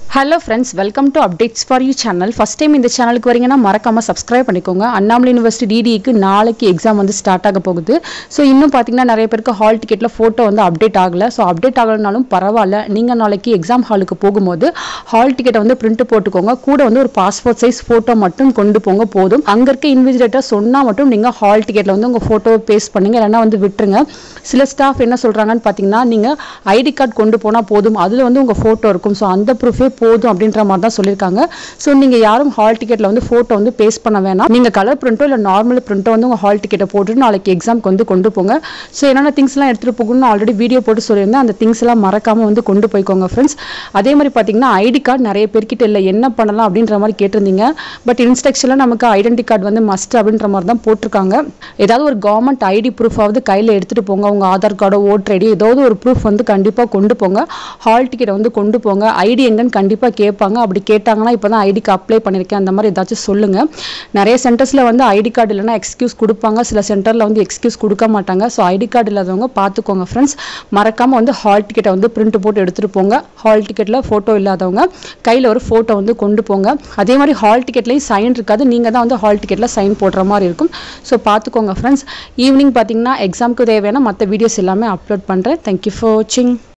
hello friends welcome to updates for you channel first time இந்த சேனலுக்கு வரீங்கன்னா மறக்காம சப்ஸ்கிரைப் பண்ணிக்கோங்க அண்ணாமலை யூனிவர்சிட்டி டிடிக்கு நாளைக்கு எக்ஸாம் வந்து ஸ்டார்ட் ஆக போகுது ஸோ இன்னும் பார்த்தீங்கன்னா நிறைய பேருக்கு ஹால் டிக்கெட்டில் ஃபோட்டோ வந்து அப்டேட் ஆகலை ஸோ அப்டேட் ஆகலைனாலும் பரவாயில்ல நீங்கள் நாளைக்கு எக்ஸாம் ஹாலுக்கு போகும்போது ஹால் டிக்கெட்டை வந்து பிரிண்ட் போட்டுக்கோங்க கூட வந்து ஒரு பாஸ்போர்ட் சைஸ் ஃபோட்டோ மட்டும் கொண்டு போங்க போதும் அங்கே இருக்க இன்விஜிலேட்டர் சொன்னால் மட்டும் நீங்கள் ஹால் டிக்கெட்டில் வந்து உங்கள் ஃபோட்டோவை பேஸ்ட் பண்ணுங்க இல்லைன்னா வந்து விட்டுருங்க சில ஸ்டாஃப் என்ன சொல்கிறாங்கன்னு பார்த்தீங்கன்னா நீங்கள் ஐடி கார்டு கொண்டு போனால் போதும் அதில் வந்து உங்கள் ஃபோட்டோ இருக்கும் ஸோ அந்த ப்ரூஃபே போதும் அப்படின்ற மாதிரி தான் சொல்லியிருக்காங்க ஸோ நீங்கள் யாரும் ஹால் டிக்கெட்டில் வந்து ஃபோட்டோ வந்து பேஸ்ட் பண்ண வேணாம் நீங்கள் கலர் பிரிண்ட்டோ இல்லை நார்மல் பிரிண்ட்டோ வந்து உங்கள் ஹால் டிக்கெட்டை போட்டுட்டு நாளைக்கு எக்ஸாம்க்கு வந்து கொண்டு போங்க ஸோ என்னென்ன திங்ஸ்லாம் எடுத்துகிட்டு போகணும்னு ஆல்ரெடி வீடியோ போட்டு சொல்லியிருந்தேன் அந்த திங்ஸ் எல்லாம் மறக்காமல் வந்து கொண்டு போய்க்கோங்க ஃப்ரெண்ட்ஸ் அதே மாதிரி பார்த்தீங்கன்னா ஐடி கார்டு நிறைய பேர்கிட்ட இல்லை என்ன பண்ணலாம் அப்படின்ற மாதிரி கேட்டிருந்தீங்க பட் இன்ஸ்ட்ரக்ஷனில் நமக்கு ஐடென்டி கார்டு வந்து மஸ்ட் அப்படின்ற மாதிரி தான் போட்டிருக்காங்க ஏதாவது ஒரு கவர்மெண்ட் ஐடி ப்ரூஃபாவது கையில் எடுத்துகிட்டு போங்க உங்கள் ஆதார் கார்டோ ஓட்டர் ஐடி ஏதாவது ஒரு ப்ரூஃப் வந்து கண்டிப்பாக கொண்டு போங்க ஹால் டிக்கெட்டை வந்து கொண்டு போங்க ஐடி எங்கன்னு கண்டிப்பாக கேட்பாங்க அப்படி கேட்டாங்கன்னா இப்போ தான் ஐடிக்கு அப்ளை பண்ணியிருக்கேன் அந்த மாதிரி ஏதாச்சும் சொல்லுங்கள் நிறைய சென்டர்ஸில் வந்து ஐடி கார்டு இல்லைன்னா எக்ஸ்கியூஸ் கொடுப்பாங்க சில சென்டரில் வந்து எக்ஸ்கியூஸ் கொடுக்க மாட்டாங்க ஸோ ஐடி கார்டு இல்லாதவங்க பார்த்துக்கோங்க ஃப்ரெண்ட்ஸ் மறக்காமல் வந்து ஹால் டிக்கெட்டை வந்து பிரிண்ட் போட்டு எடுத்துகிட்டு போங்க ஹால் டிக்கெட்டில் ஃபோட்டோ இல்லாதவங்க கையில் ஒரு ஃபோட்டோ வந்து கொண்டு போங்க அதே மாதிரி ஹால் டிக்கெட்லேயும் சைன் இருக்காது நீங்கள் தான் வந்து ஹால் டிக்கெட்டில் சைன் போடுற மாதிரி இருக்கும் ஸோ பார்த்துக்கோங்க ஃப்ரெண்ட்ஸ் ஈவினிங் பார்த்தீங்கன்னா எக்ஸாமுக்கு தேவையான மற்ற வீடியோஸ் எல்லாமே அப்லோட் பண்ணுறேன் தேங்க்யூ ஃபார் வாட்சிங்